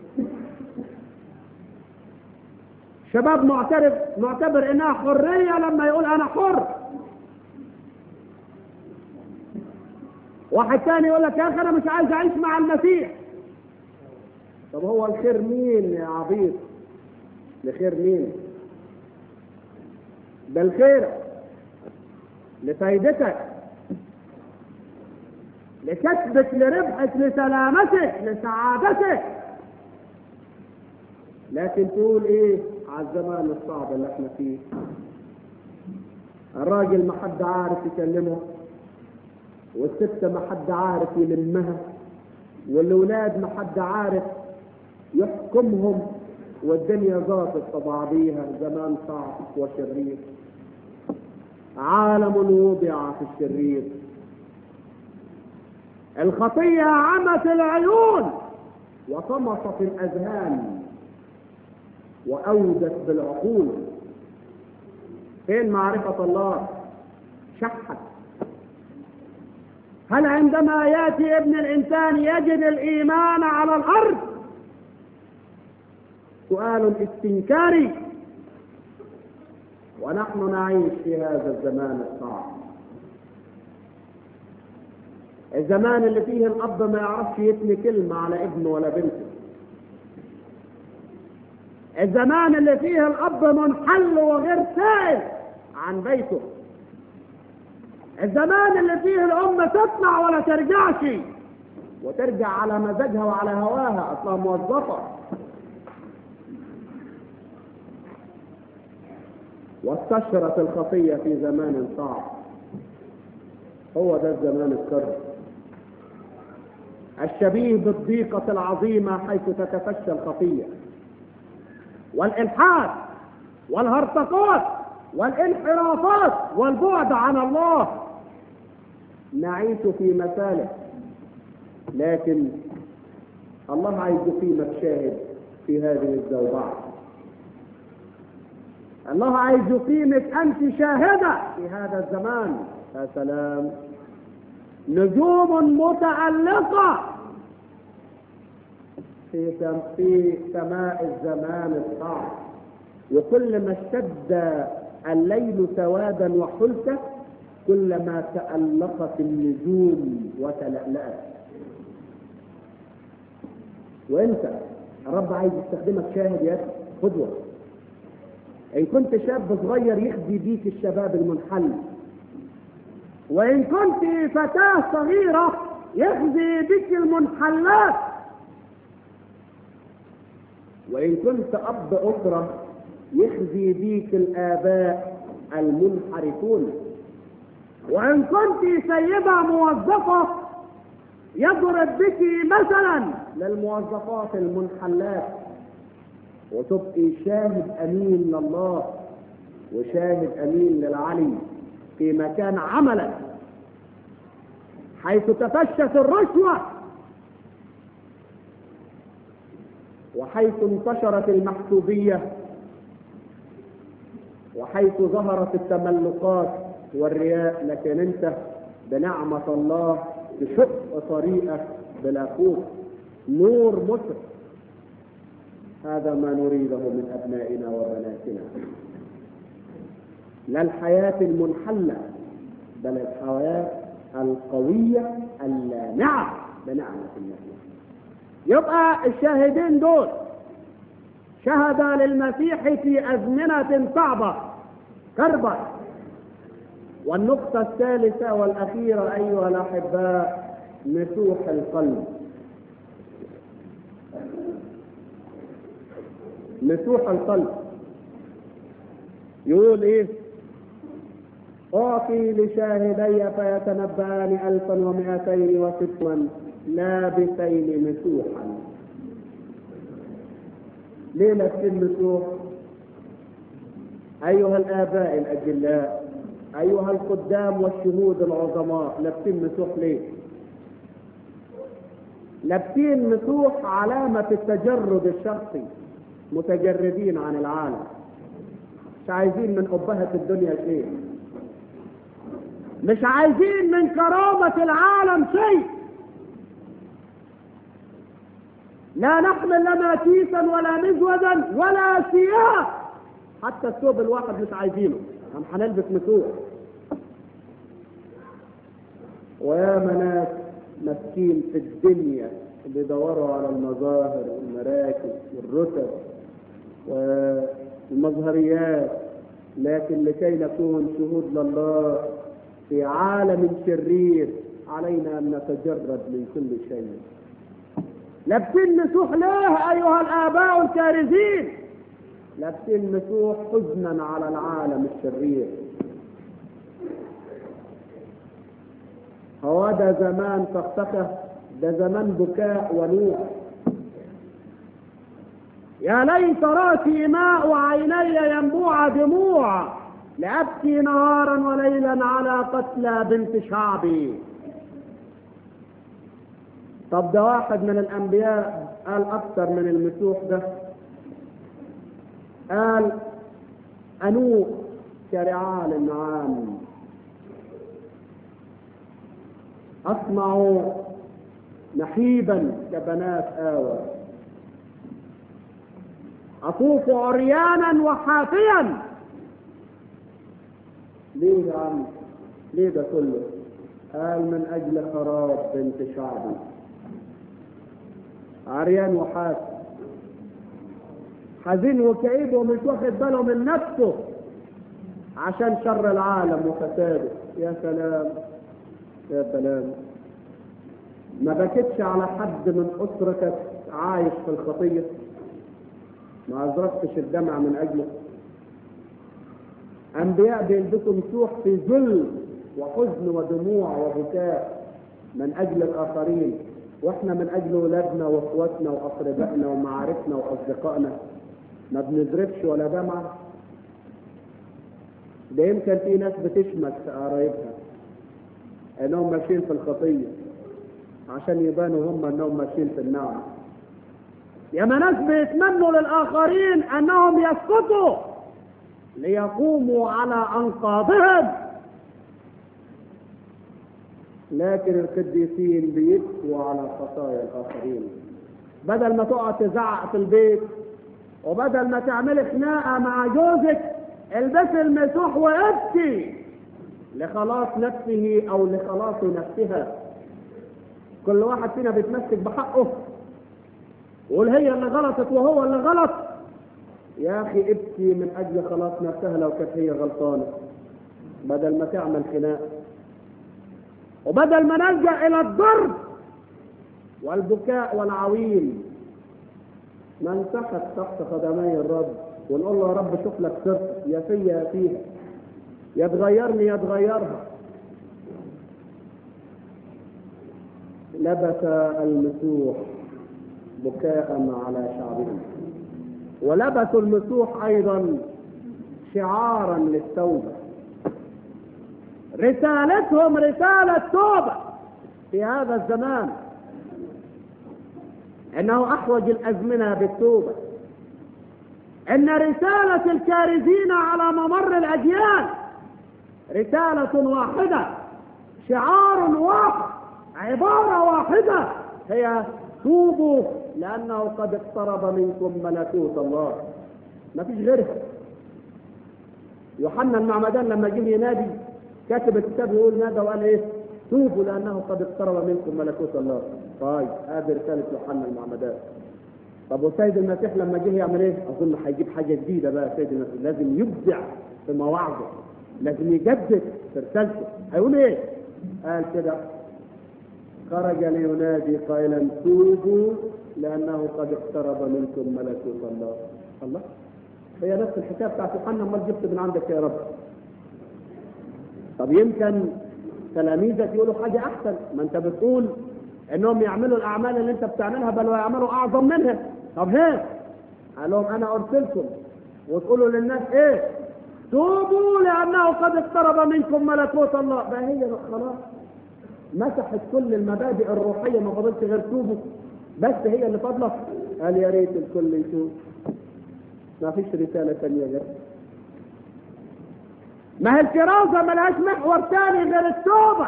شباب معترف معتبر انها حرية لما يقول انا حر واحد تاني يقول لك يا اخي انا مش عايز اعيش مع المسيح طب هو الخير مين يا عبيط لخير مين ده الخير لفايدتك لكسبك لربحك لسلامتك لسعادتك لكن تقول ايه على الزمان الصعب اللي احنا فيه الراجل ما حد عارف يكلمه والست ما حد عارف يلمها والاولاد ما حد عارف يحكمهم والدنيا ضاقت بعضيها زمان صعب وشرير عالم وضع في الشرير الخطية عمت العيون وطمست الأذهان وأودت بالعقول فين معرفة الله شحت هل عندما يأتي ابن الإنسان يجد الإيمان على الأرض سؤال استنكاري ونحن نعيش في هذا الزمان الصعب الزمان اللي فيه الأب ما يعرفش يتني كلمة على ابنه ولا بنته الزمان اللي فيه الأب منحل وغير سائل عن بيته الزمان اللي فيه الأم تطلع ولا ترجعش وترجع على مزاجها وعلى هواها أصلا موظفة واستشرت الخطية في زمان صعب هو ده الزمان الكرب الشبيه بالضيقة العظيمة حيث تتفشى الخطية والإلحاد والهرطقات والانحرافات والبعد عن الله نعيش في مسالك لكن الله عايز يقيمك شاهد في هذه الزوبعة الله عايز يقيمك أنت شاهدة في هذا الزمان يا سلام نجوم متألقة في في سماء الزمان الصعب وكل ما اشتد الليل سوادا وحلكة كلما تألقت النجوم وتلألأت وانت الرب عايز يستخدمك شاهد يا قدوة ان كنت شاب صغير يخزي بيك الشباب المنحل وان كنت فتاة صغيرة يخزي بك المنحلات وان كنت اب اسرة يخزي بيك الاباء المنحرفون وان كنت سيدة موظفة يضرب بك مثلا للموظفات المنحلات وتبقي شاهد امين لله وشاهد امين للعلي في مكان عملك حيث تفشت الرشوة وحيث انتشرت المحسوبية وحيث ظهرت التملقات والرياء لكن انت بنعمة الله تشق طريقك بلا خوف نور مشرق هذا ما نريده من أبنائنا وبناتنا لا الحياة المنحلة بل الحياة القوية اللامعة بنعمة المسيح يبقى الشاهدين دول شهدا للمسيح في أزمنة صعبة كربة والنقطة الثالثة والأخيرة أيها الأحباء مسوح القلب مسوح القلب يقول ايه أعطي لشاهدي فيتنبأان ألفا ومئتين وستا لابسين مسوحا ليه لابسين مسوح أيها الآباء الأجلاء أيها القدام والشهود العظماء لابسين مسوح ليه لابسين مسوح علامة التجرد الشخصي متجردين عن العالم مش عايزين من أبهة الدنيا شيء مش عايزين من كرامة العالم شيء لا نحمل لا ماتيسا ولا مزودا ولا ثياب حتى الثوب الواحد مش عايزينه هم هنلبس مسوح ويا مناس مسكين في الدنيا اللي يدوروا على المظاهر والمراكز والرتب والمظهريات لكن لكي نكون شهود لله في عالم شرير علينا ان نتجرد من كل شيء لابسين مسوح ليه ايها الاباء الكارثين لابسين مسوح حزنا على العالم الشرير هو ده زمان فختخه ده زمان بكاء ونوح يا ليت راسي ماء عيني ينبوع دموع لأبكي نهارا وليلا على قتلى بنت شعبي طب ده واحد من الأنبياء قال أكثر من المسوح ده قال أنوء كرعال النعام أصنع نحيبا كبنات آوى أطوف عريانا وحافيا ليه يا عم ليه ده كله قال من أجل خراب بنت شعبي عريان وحافي حزين وكئيب ومش واخد باله من نفسه عشان شر العالم وفساده يا سلام يا سلام ما بكتش على حد من أسرتك عايش في الخطية ما أزرقتش الدمع من أجله أنبياء بيلبسوا مسوح في ذل وحزن ودموع وبكاء من أجل الآخرين وإحنا من أجل أولادنا وإخواتنا وأقربائنا ومعارفنا وأصدقائنا ما بنزرفش ولا دمعة ده يمكن في ناس بتشمت في قرايبها انهم ماشيين في الخطيه عشان يبانوا هم انهم ماشيين في النعم يا ناس بيتمنوا للاخرين انهم يسقطوا ليقوموا على انقاضهم لكن القديسين بيبكوا على خطايا الاخرين بدل ما تقعد تزعق في البيت وبدل ما تعمل خناقه مع جوزك البسي المسوح وابكي لخلاص نفسه او لخلاص نفسها كل واحد فينا بيتمسك بحقه يقول هي اللي غلطت وهو اللي غلط يا اخي ابكي من اجل خلاص نفسها لو كانت هي غلطانه بدل ما تعمل خناق وبدل ما نلجا الى الضرب والبكاء والعويل ننسحب تحت قدمي الرب ونقول له يا رب شوف لك صرت يا فيا يا فيها يا تغيرني يا تغيرها لبس المسوح بكاء على شعبهم ولبسوا المسوح ايضا شعارا للتوبه رسالتهم رساله توبه في هذا الزمان انه احوج الازمنه بالتوبه ان رساله الكارزين على ممر الاجيال رساله واحده شعار واحد عباره واحده هي توبوا لانه قد اقترب منكم ملكوت الله ما فيش غيرها يوحنا المعمدان لما جه ينادي كاتب الكتاب يقول نادى وقال ايه توبوا لانه قد اقترب منكم ملكوت الله طيب هذه رساله يوحنا المعمدان طب والسيد المسيح لما جه يعمل ايه؟ اظن هيجيب حاجه جديده بقى سيد المسيح لازم يبدع في مواعظه لازم يجدد في رسالته هيقول ايه؟ قال كده خرج لينادي قائلا توبوا لانه قد اقترب منكم ملكوت الله الله هي نفس الحكايه بتاعت يوحنا امال جبت من عندك يا رب طب يمكن تلاميذك يقولوا حاجه احسن ما انت بتقول انهم يعملوا الاعمال اللي انت بتعملها بل ويعملوا اعظم منها طب هي قال لهم انا ارسلكم وتقولوا للناس ايه توبوا لانه قد اقترب منكم ملكوت الله ده هي خلاص مسحت كل المبادئ الروحيه ما فضلش غير توبوا بس هي اللي فاضله قال يا ريت الكل يتوب ما فيش رساله ثانيه غير ما هي الكرازه ملهاش محور تاني غير التوبه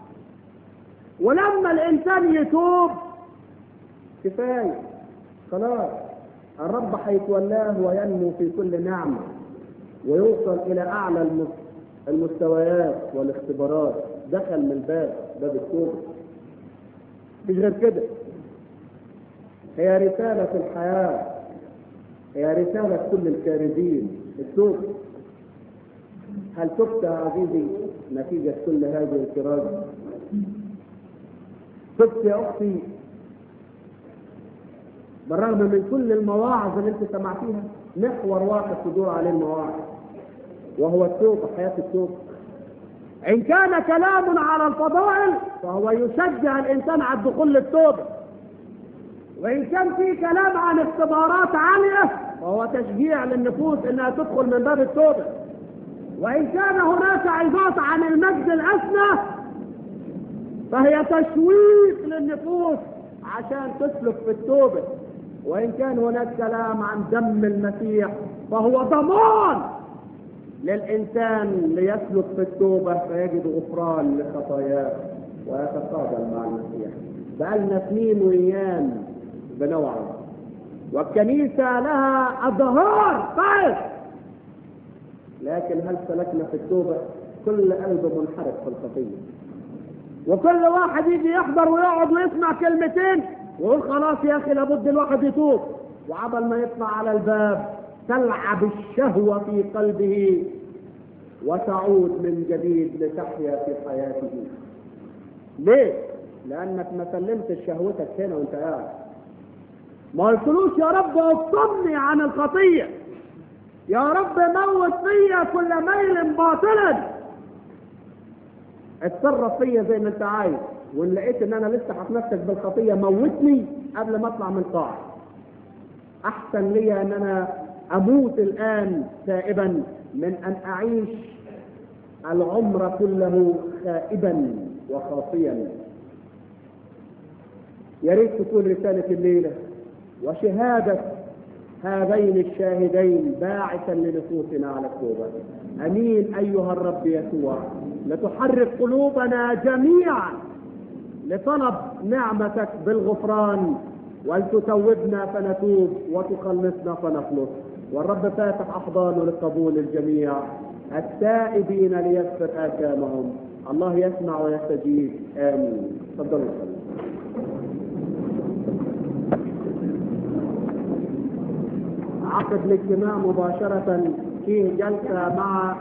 ولما الانسان يتوب كفايه خلاص الرب هيتولاه وينمو في كل نعمه ويوصل الى اعلى المستويات والاختبارات دخل من الباب باب التوبه مش غير كده هي رسالة الحياة هي رسالة كل الكارثين التوبة هل تبت يا عزيزي نتيجة كل هذه الكرازة تبت يا أختي بالرغم من كل المواعظ اللي انت سمعتيها محور واحد تدور عليه المواعظ وهو التوبة حياة التوبة إن كان كلام على الفضائل فهو يشجع الإنسان على الدخول للتوبة وإن كان في كلام عن اختبارات عالية فهو تشجيع للنفوس إنها تدخل من باب التوبة وإن كان هناك عظات عن المجد الأسنى فهي تشويق للنفوس عشان تسلك في التوبة وإن كان هناك كلام عن دم المسيح فهو ضمان للإنسان ليسلك في التوبة فيجد غفران لخطاياه ويتفاضل مع المسيح بقالنا سنين وأيام بنوعظ والكنيسة لها أظهار طيب لكن هل سلكنا في التوبة كل قلب منحرف في الخطية وكل واحد يجي يحضر ويقعد ويسمع كلمتين ويقول خلاص يا أخي لابد الواحد يتوب وعبل ما يطلع على الباب تلعب الشهوة في قلبه وتعود من جديد لتحيا في حياته ليه؟ لأنك ما سلمتش شهوتك هنا وانت قاعد ما قلتلوش يا رب اصطمني عن الخطية يا رب موت فيا كل ميل باطلا اتصرف فيا زي ما انت عايز وان لقيت ان انا لسه هتمسك بالخطية موتني قبل ما اطلع من طاعة احسن لي ان انا اموت الان تائبا من ان اعيش العمر كله خائبا وخاطيا يا ريت تكون رسالة الليلة وشهادة هذين الشاهدين باعثا لنفوسنا على التوبة أمين أيها الرب يسوع لتحرك قلوبنا جميعا لطلب نعمتك بالغفران ولتتوبنا فنتوب وتخلصنا فنخلص والرب فاتح أحضانه لقبول الجميع التائبين ليغفر آثامهم الله يسمع ويستجيب آمين تفضلوا عقد الاجتماع مباشرة فيه جلسة مع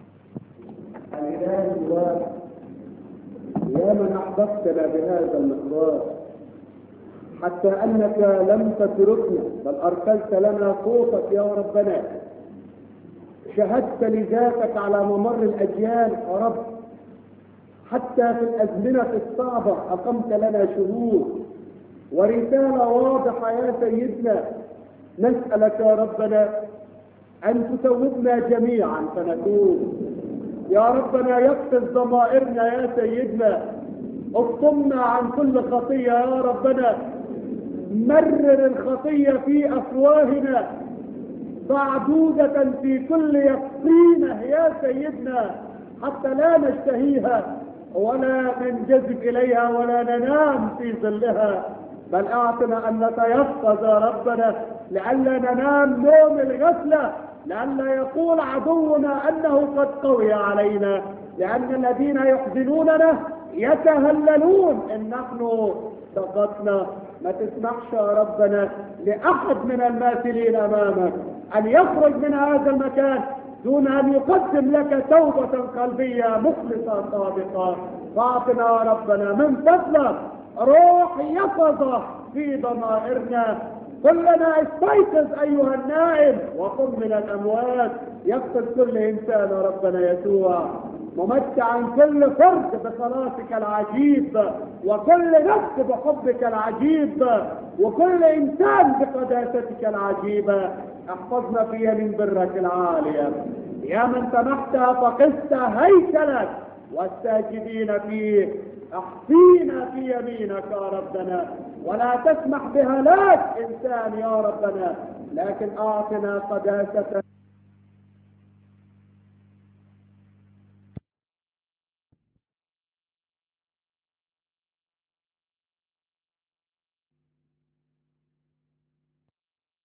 الإله يا من أحببتنا بهذا المقدار حتى أنك لم تتركنا بل أرسلت لنا صوتك يا ربنا شهدت لذاتك على ممر الأجيال يا رب حتى في الأزمنة الصعبة أقمت لنا شهود ورسالة واضحة يا سيدنا نسألك يا ربنا أن تتوبنا جميعا فنتوب يا ربنا يقفز ضمائرنا يا سيدنا اقطمنا عن كل خطية يا ربنا مرر الخطية في أفواهنا معدودة في كل يقطينة يا سيدنا حتى لا نشتهيها ولا ننجذب إليها ولا ننام في ظلها بل أعطنا أن نتيقظ يا ربنا لئلا ننام نوم الغفلة لئلا يقول عدونا أنه قد قوي علينا لأن الذين يحزنوننا يتهللون إن نحن سقطنا ما تسمحش يا ربنا لأحد من الماثلين أمامك أن يخرج من هذا المكان دون أن يقدم لك توبة قلبية مخلصة صادقة فاعطنا يا ربنا من فضلك روح يقظة في ضمائرنا قل لنا استيقظ ايها النائم وقم من الاموات يقتل كل انسان ربنا يسوع ممتعا كل فرد بخلاصك العجيب وكل نفس بحبك العجيب وكل انسان بقداستك العجيبه احفظنا في يمين برك العاليه يا من سمحت فقست هيكلك والساجدين فيه احصينا في يمينك يا ربنا ولا تسمح بهلاك انسان يا ربنا لكن اعطنا قداسه